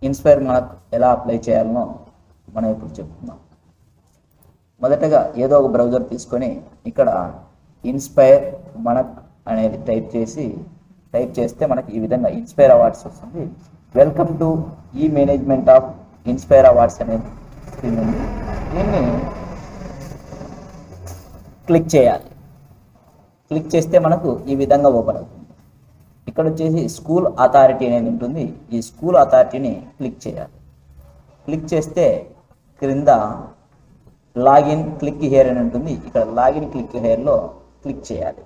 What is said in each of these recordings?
inspire మనకు ఎలా apply చేయాలనో మనం ఇప్పుడు చెప్తున్నాం మొదటగా ఏదో ఒక బ్రౌజర్ తీసుకొని ఇక్కడ ఇన్స్పైర్ మనక్ అనేది టైప్ చేసి టైప్ చేస్తే మనకి ఈ విధంగా ఇన్స్పైర్ అవార్డ్స్ వస్తుంది వెల్కమ్ టు ఈ మేనేజ్మెంట్ ఆఫ్ ఇన్స్పైర్ అవార్డ్స్ అనేది స్క్రీన్ ఉంది దీన్ని క్లిక్ చేయాలి క్లిక్ చేస్తే మనకు ఈ విధంగా ఓపెన్ అవుతుంది ఇక్కడ వచ్చేసి స్కూల్ అథారిటీ అనేది ఉంటుంది ఈ స్కూల్ అథారిటీని క్లిక్ చేయాలి క్లిక్ చేస్తే క్రింద లాగిన్ క్లిక్ హియర్ అని ఉంటుంది ఇక్కడ లాగిన్ క్లిక్ హియర్లో క్లిక్ చేయాలి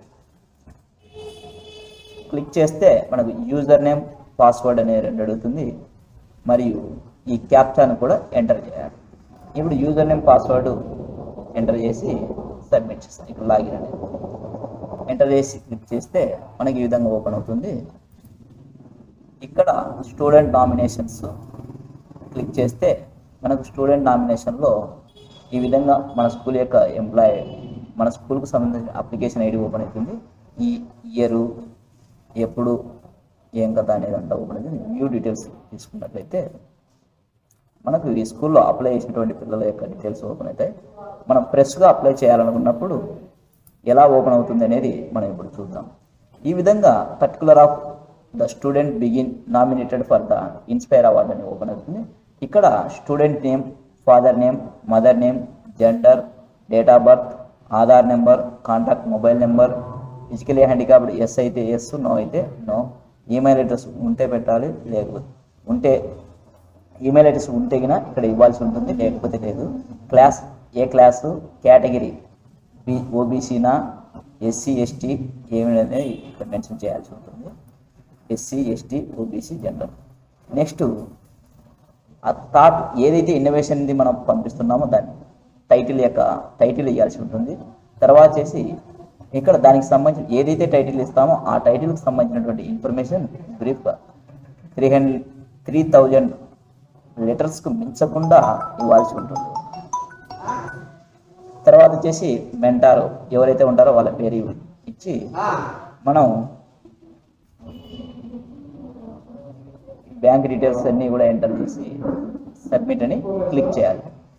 క్లిక్ చేస్తే మనకు యూజర్ నేమ్ పాస్వర్డ్ అనేది రెండు అడుగుతుంది మరియు ఈ క్యాప్చాను కూడా ఎంటర్ చేయాలి ఇప్పుడు యూజర్ నేమ్ పాస్వర్డ్ ఎంటర్ చేసి సబ్మిట్ చేస్తాం ఇక్కడ లాగిన్ అనేది ఎంటర్ చేసి క్లిక్ చేస్తే మనకి ఈ విధంగా ఓపెన్ అవుతుంది ఇక్కడ స్టూడెంట్ నామినేషన్స్ క్లిక్ చేస్తే మనకు స్టూడెంట్ నామినేషన్లో ఈ విధంగా మన స్కూల్ యొక్క ఎంప్లాయ్ మన స్కూల్కు సంబంధించిన అప్లికేషన్ ఐడి ఓపెన్ అవుతుంది ఈ ఇయరు ఎప్పుడు ఏం కథ అనేది అంతా ఓపెన్ అవుతుంది వ్యూ డీటెయిల్స్ తీసుకున్నట్లయితే మనకు ఈ స్కూల్లో అప్లై చేసినటువంటి పిల్లల యొక్క డీటెయిల్స్ ఓపెన్ అవుతాయి మనం ఫ్రెష్గా అప్లై చేయాలనుకున్నప్పుడు ఎలా ఓపెన్ అవుతుంది అనేది మనం ఇప్పుడు చూద్దాం ఈ విధంగా పర్టికులర్ ఆఫ్ ద స్టూడెంట్ బిగిన్ nominated for the Inspire Award అని ఓపెన్ అవుతుంది ఇక్కడ student name father name mother name gender date of birth Aadhaar number contact mobile number physically handicapped yes అయితే ఎస్ నో అయితే నో ఈమెయిల్ అడ్రస్ ఉంటే పెట్టాలి లేకపోతే ఉంటే ఈమెయిల్ అడ్రస్ ఉంటే గిన ఇక్కడ ఇవ్వాల్సి ఉంటుంది లేకపోతే లేదు క్లాస్ ఏ క్లాసు కేటగిరీ బి ఓబీసీనా ఎస్సీ ఎస్టీ ఏమిటనేది ఇక్కడ మెన్షన్ చేయాల్సి ఉంటుంది SC ST OBC general next ఆ థాట్ ఏదైతే ఇన్నోవేషన్ది మనం పంపిస్తున్నామో దాన్ని టైటిల్ యొక్క టైటిల్ ఇవ్వాల్సి ఉంటుంది తర్వాత చేసి ఇక్కడ దానికి సంబంధించి ఏదైతే టైటిల్ ఇస్తామో ఆ టైటిల్కి సంబంధించినటువంటి ఇన్ఫర్మేషన్ బ్రీఫ్గా త్రీ హండ్రెడ్ త్రీ థౌజండ్ లెటర్స్కు మించకుండా ఇవ్వాల్సి ఉంటుంది తర్వాత వచ్చేసి మెంటారు ఎవరైతే ఉంటారో వాళ్ళ పేరు ఇచ్చి మనం బ్యాంక్ డీటెయిల్స్ అన్నీ కూడా ఎంటర్ చేసి సబ్మిట్ అని క్లిక్ చేయాలి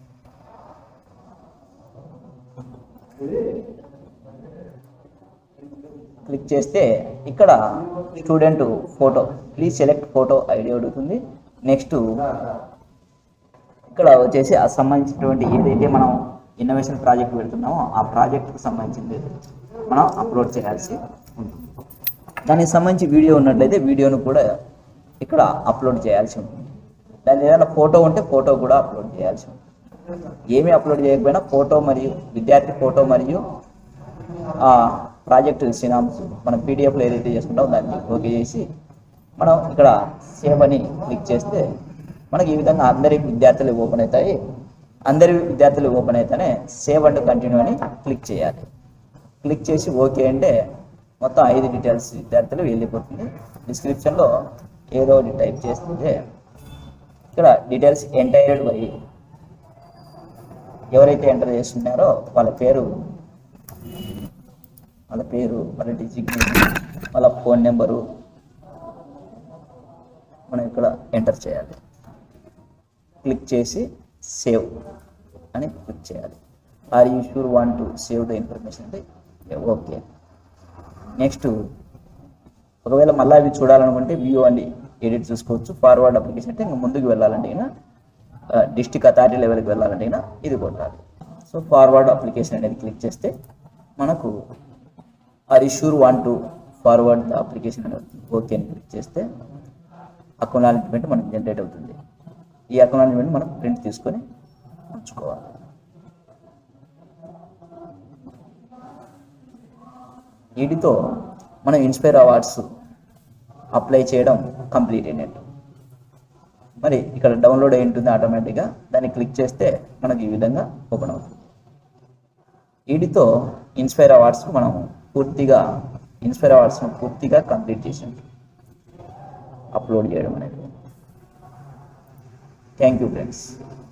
క్లిక్ చేస్తే ఇక్కడ student photo please select photo ID అడుగుతుంది నెక్స్ట్ ఇక్కడ వచ్చేసి ఆ సంబంధించినటువంటి ఏదైతే మనం ఇన్నోవేషన్ ప్రాజెక్ట్ పెడుతున్నామో ఆ ప్రాజెక్ట్కి సంబంధించింది మనం అప్లోడ్ చేయాల్సి ఉంటుంది దానికి సంబంధించి వీడియో ఉన్నట్లయితే వీడియోను కూడా ఇక్కడ అప్లోడ్ చేయాల్సి ఉంటుంది దాని ఏదైనా ఫోటో ఉంటే ఫోటో కూడా అప్లోడ్ చేయాల్సి ఉంటుంది ఏమీ అప్లోడ్ చేయకపోయినా ఫోటో మరియు విద్యార్థి ఫోటో మరియు ఆ ప్రాజెక్ట్ సినామ్స్ మనం పీడిఎఫ్లో ఏదైతే చేసుకుంటామో దాన్ని ఓకే చేసి మనం ఇక్కడ సేవ్ అని క్లిక్ చేస్తే మనకి ఈ విధంగా అందరి విద్యార్థులు ఓపెన్ అవుతాయి అందరి విద్యార్థులు ఓపెన్ అయితేనే సేవ్ అండ్ కంటిన్యూ అని క్లిక్ చేయాలి క్లిక్ చేసి ఓకే అంటే మొత్తం ఐదు డీటెయిల్స్ విద్యార్థులు వెళ్ళిపోతుంది డిస్క్రిప్షన్లో ఏదో ఒకటి టైప్ చేస్తుంటే ఇక్కడ డీటెయిల్స్ ఎంటైర్డ్ బై ఎవరైతే ఎంటర్ చేస్తున్నారో వాళ్ళ పేరు వాళ్ళ పేరు వాళ్ళ డిజిగ్నేషన్ వాళ్ళ ఫోన్ నెంబరు మనం ఇక్కడ ఎంటర్ చేయాలి క్లిక్ చేసి సేవ్ అని క్లిక్ చేయాలి are you sure want to save the information అంటే ఓకే నెక్స్ట్ ఒకవేళ మళ్ళీ అవి చూడాలనుకుంటే వ్యూ అండి ఎడిట్ చూసుకోవచ్చు ఫార్వర్డ్ అప్లికేషన్ అంటే ఇంకా ముందుకు వెళ్ళాలంటే అయినా డిస్టిక్ అథారిటీ లెవెల్కి వెళ్ళాలంటే అయినా ఇది కొట్టాలి సో ఫార్వర్డ్ అప్లికేషన్ అనేది క్లిక్ చేస్తే మనకు are you sure want to forward the application అని వస్తుంది ఓకే అని క్లిక్ చేస్తే అకౌంట్ మనకు జనరేట్ అవుతుంది ఈ అకౌంట్ మనం ప్రింట్ తీసుకొని ఉంచుకోవాలి వీటితో మనం ఇన్స్పైర్ అవార్డ్స్ అప్లై చేయడం కంప్లీట్ అయినట్టు మరి ఇక్కడ డౌన్లోడ్ అయి ఉంటుంది ఆటోమేటిక్గా దాన్ని క్లిక్ చేస్తే మనకి ఈ విధంగా ఓపెన్ అవుతుంది వీటితో ఇన్స్పైర్ అవార్డ్స్ మనం పూర్తిగా ఇన్స్పైర్ అవార్డ్స్ను పూర్తిగా కంప్లీట్ చేసాం అప్లోడ్ చేయడం అనేది థ్యాంక్ యూ ఫ్రెండ్స్